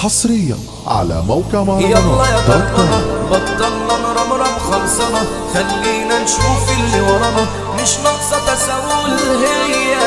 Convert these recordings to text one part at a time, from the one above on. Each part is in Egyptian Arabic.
حصريا على موقع يلا يا مهرجانات دوت كوم. دربنا بطلنا نرمرم خلصنا خلينا نشوف اللي ورانا مش ناقصة تساؤل هي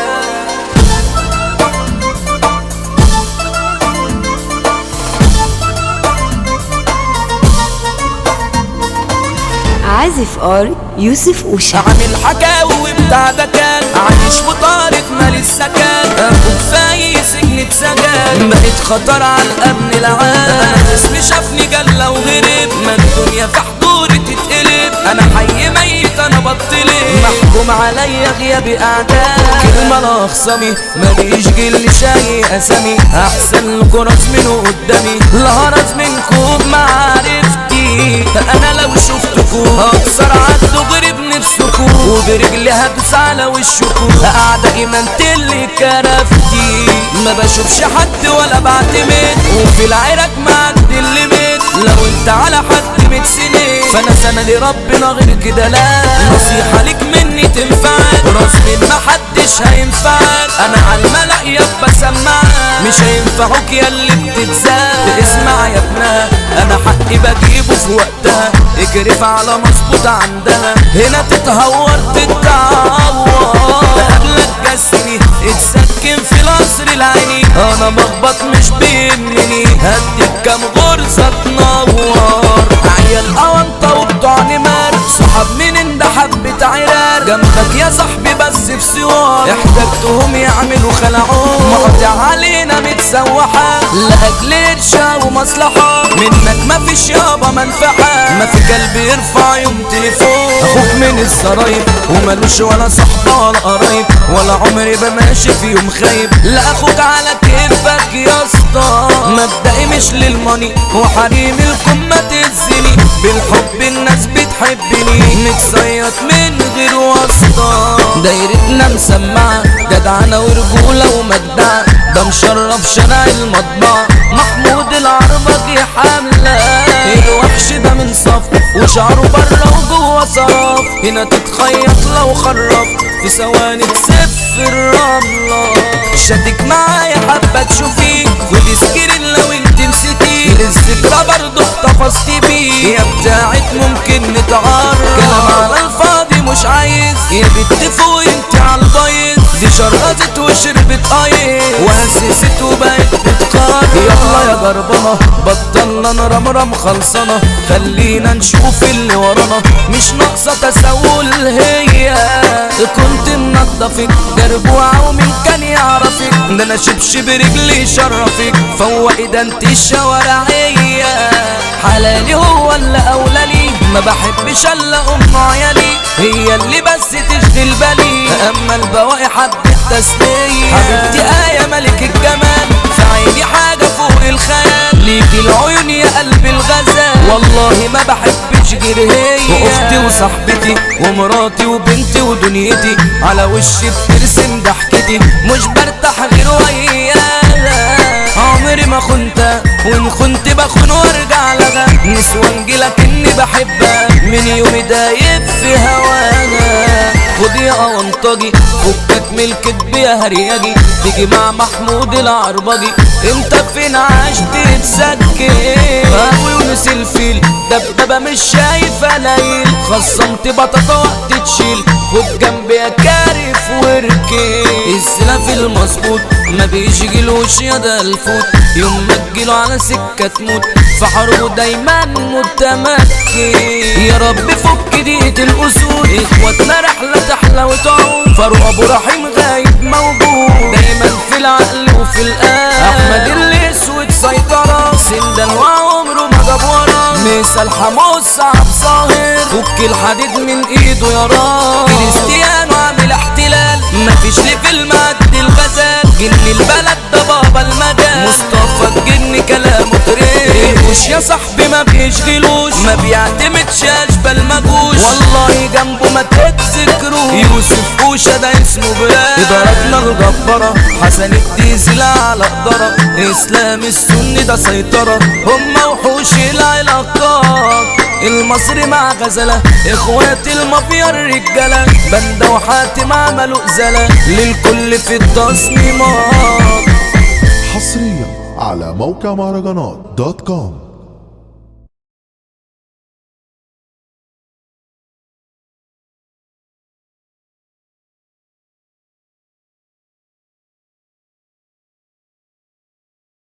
عازف ار يوسف أوشا عامل حكاوي بتاع دكان عايش وطارق مال السكن اخد فاي سجن اتسجن بقيت خطر على الامن العام اسمي شافني جلة وغرب ما الدنيا في حضوري تتقلب انا حي ميت انا بطلب محكوم عليا غياب اعداء كلمة لاخصمي ما بيشغل شاي اسامي احسن لكم راس منه قدامي لا هرس منكم بمعرفتي انا لو شفتكم هكسر عدو غريب نفسكم وبرجلي هدوس على وشكم اعدائي منتلي كرفتي ما بشوفش حد ولا بعتمد وفي العراك معدي الليميت لو انت على حد متسند فانا سندي ربنا غير كده لا نصيحة ليك مني تنفعك راس من محدش هينفعك انا على الملأ يابا سماعك مش هينفعوك يا اللي بتتزاد اسمع يا ابنها انا حقي بجيبه في وقتها اجرف على مظبوط عندها هنا تتهور تتعور قبلك جسمي اتسكن في القصر العيني انا بخبط مش بيهمني هديك كام غرزة تنور عيال قوانطة وبتوع نمار صحاب مين ده حبة عرار جنبك يا صاحبي بس في سوار احتجتهم يعملوا خلعون مقاطع علينا متسوحة لأجل قرشة ومصلحة منك مفيش يابا منفعة ما في قلب يرفع يوم تليفون اخوك من السرايب وملوش ولا صحبة ولا قرايب ولا عمري بماشي في يوم خايب لا اخوك على كيفك يا اسطى مبدئي مش للماني وحريم الكم ما تهزني بالحب الناس بتحبني متصيط من غير واسطة دايرتنا مسمعة جدعنة ورجولة ومجدعة ده مشرف شارع المطبعة محمود العربجي حملة الوحش ده من صف وشعره بره وجوه صف هنا تتخيط لو خرف في ثواني تسف الرملة شاتك معايا حبة تشوفيك ودي سكرين لو انت نسيتي الذكرى برضه احتفظت بيه يا بتاعت ممكن نتعرف كلام على الفاضي مش عايز يا بنت فوق انت على البيض دي شرطت وشربت ايس وهسست وبقت بتقار يلا يا جربانة بطلنا نرمرم خلصانة خلينا نشوف اللي ورانا مش ناقصة تسول هي كنت منضفك درب ومن كان يعرفك ده انا شبشب رجلي شرفك فوق ده انت الشوارعية حلالي هو اللي اولى لي ما بحبش الا ام عيالي هي اللي بس تشغل بالي اما البواقي حب التسلية حبيبتي آية ملك الجمال في عيني حاجة فوق الخيال ليكي العيون يا قلب الغزال والله ما بحبش غير هي واختي وصاحبتي ومراتي وبنتي ودنيتي على وشي بترسم ضحكتي مش برتاح غير وياها عمري ما خنت وان خنت بخون وارجع لها نسوان لك اني بحبها من يومي دايب في هواها خد يا قوانطجي فكك من الكدب يا هرياجي تيجي مع محمود العربجي انت فين عشت تسكن ابو يونس الفيل دبدبه مش شايفه ليل خصمت بطاطا وقت تشيل خد جنبي يا كارف وركي السلاف المظبوط ما بيشغلوش يا ده الفوت يوم ما تجيله على سكه تموت في حربه دايما متمكن يا رب فك دية الاسود اخواتنا رحله تحلى وتعود فاروق ابو رحيم غايب موجود دايما في العقل وفي القلب احمد الاسود سيطره سندل وعمره ما جاب ورا مثال حمو صعب ظاهر فك الحديد من ايده يا راجل كريستيانو عامل احتلال مفيش لي في المد الغزال جن البلد ده بابا المجال مصطفى الجن كلامه تريش مش يا صاحبي ما بيشغلوش ما بيعتمدش اشبال مجوش والله جنبه ما تتذكروش يوسف اوشا ده اسمه بلاد ضربنا الجبارة حسن الديزل على قدرة اسلام السني ده سيطرة هما وحوش العلاقات المصري مع غزلة اخوات المافيا الرجالة بندة وحاتم عملوا ازالة للكل في التصميمات حصريا على موقع مهرجانات دوت كوم